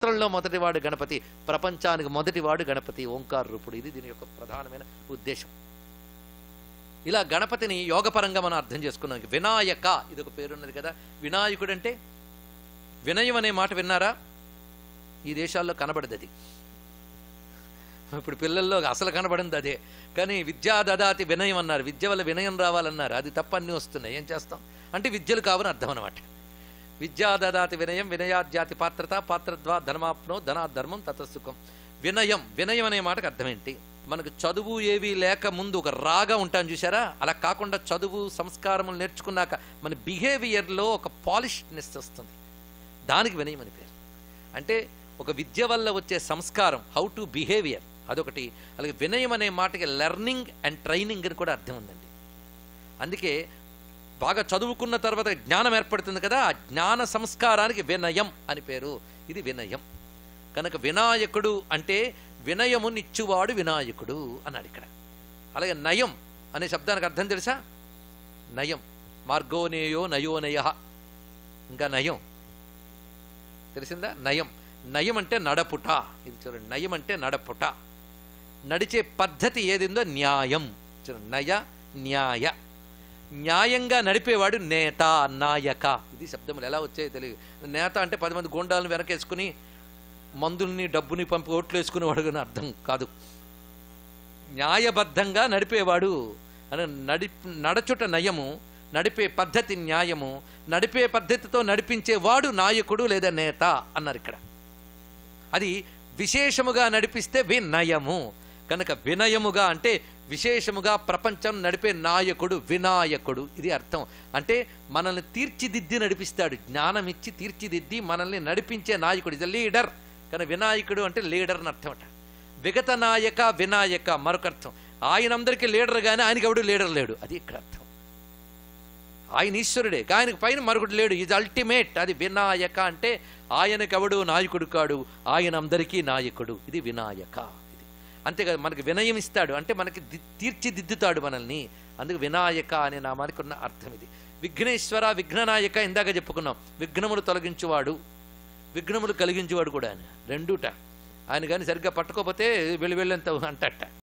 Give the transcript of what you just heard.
శాస్త్రంలో మొదటివాడు గణపతి ప్రపంచానికి మొదటివాడు గణపతి ఓంకార రూపుడు ఇది దీని యొక్క ప్రధానమైన ఉద్దేశం ఇలా గణపతిని యోగపరంగా మనం అర్థం చేసుకున్నాం వినాయక ఇది ఒక పేరున్నది కదా వినాయకుడు అంటే వినయం అనే మాట విన్నారా ఈ దేశాల్లో కనబడదు అది ఇప్పుడు పిల్లల్లో అసలు కనబడింది అదే కానీ విద్యా దదాతి వినయం అన్నారు విద్య వల్ల వినయం రావాలన్నారు అది తప్ప అన్నీ వస్తున్నాయి ఏం చేస్తాం అంటే విద్యలు కావని అర్థం అనమాట విద్యా దదాతి వినయం వినయాద్యాతి పాత్రత పాత్రద్వా ధనమాప్నో ధనాధర్మం తతసుఖం వినయం వినయం అనే మాటకు అర్థం ఏంటి మనకు చదువు ఏవి లేక ముందు ఒక రాగా ఉంటాను చూసారా అలా కాకుండా చదువు సంస్కారములు నేర్చుకున్నాక మన బిహేవియర్లో ఒక పాలిష్నెస్ వస్తుంది దానికి వినయం అని పేరు అంటే ఒక విద్య వల్ల వచ్చే సంస్కారం హౌ టు బిహేవియర్ అదొకటి అలాగే వినయం అనే మాటకి లెర్నింగ్ అండ్ ట్రైనింగ్ అని కూడా అర్థం ఉందండి అందుకే బాగా చదువుకున్న తర్వాత జ్ఞానం ఏర్పడుతుంది కదా ఆ జ్ఞాన సంస్కారానికి వినయం అని పేరు ఇది వినయం కనుక వినాయకుడు అంటే వినయమునిచ్చువాడు వినాయకుడు అన్నాడు ఇక్కడ అలాగే నయం అనే శబ్దానికి అర్థం తెలుసా నయం మార్గోనేయో నయోనయ ఇంకా నయం తెలిసిందా నయం నయం అంటే నడపుట ఇది చూడండి నయం అంటే నడపుట నడిచే పద్ధతి ఏదిందో న్యాయం చూడండి నయ న్యాయ న్యాయంగా నడిపేవాడు నేత నాయక ఇది శబ్దములు ఎలా వచ్చాయో తెలియదు నేత అంటే పది మంది గోండాలను వెనకేసుకుని మందుల్ని డబ్బుని పంపి ఓట్లు వేసుకునేవాడు అని అర్థం కాదు న్యాయబద్ధంగా నడిపేవాడు అని నడి నడచుట నయము నడిపే పద్ధతి న్యాయము నడిపే పద్ధతితో నడిపించేవాడు నాయకుడు లేదా నేత అన్నారు ఇక్కడ అది విశేషముగా నడిపిస్తే వినయము కనుక వినయముగా అంటే విశేషముగా ప్రపంచం నడిపే నాయకుడు వినాయకుడు ఇది అర్థం అంటే మనల్ని తీర్చిదిద్ది నడిపిస్తాడు జ్ఞానం ఇచ్చి తీర్చిదిద్ది మనల్ని నడిపించే నాయకుడు ఇది లీడర్ కానీ వినాయకుడు అంటే లీడర్ అని అర్థం అట విగత నాయక వినాయక మరొక అర్థం ఆయన అందరికీ లీడర్ కానీ ఆయనకి ఎవడు లీడర్ లేడు అది ఇక్కడ అర్థం ఆయన ఈశ్వరుడే ఆయనకు పైన మరొకటి లేడు ఇది అల్టిమేట్ అది వినాయక అంటే ఆయనకెవడు నాయకుడు కాడు ఆయన అందరికీ నాయకుడు ఇది వినాయక ఇది అంతేకాదు మనకి వినయం ఇస్తాడు అంటే మనకి ది- తీర్చిదిద్దుతాడు మనల్ని అందుకు వినాయక అనే నామానికి ఉన్న అర్థం ఇది విఘ్నేశ్వర విఘ్ననాయక ఇందాక చెప్పుకున్నాం విఘ్నములు తొలగించువాడు విఘ్నములు కలిగించేవాడు కూడా ఆయన రెండుట ఆయన కానీ సరిగ్గా పట్టుకోకపోతే వెళ్ళి వెళ్ళంత అంటట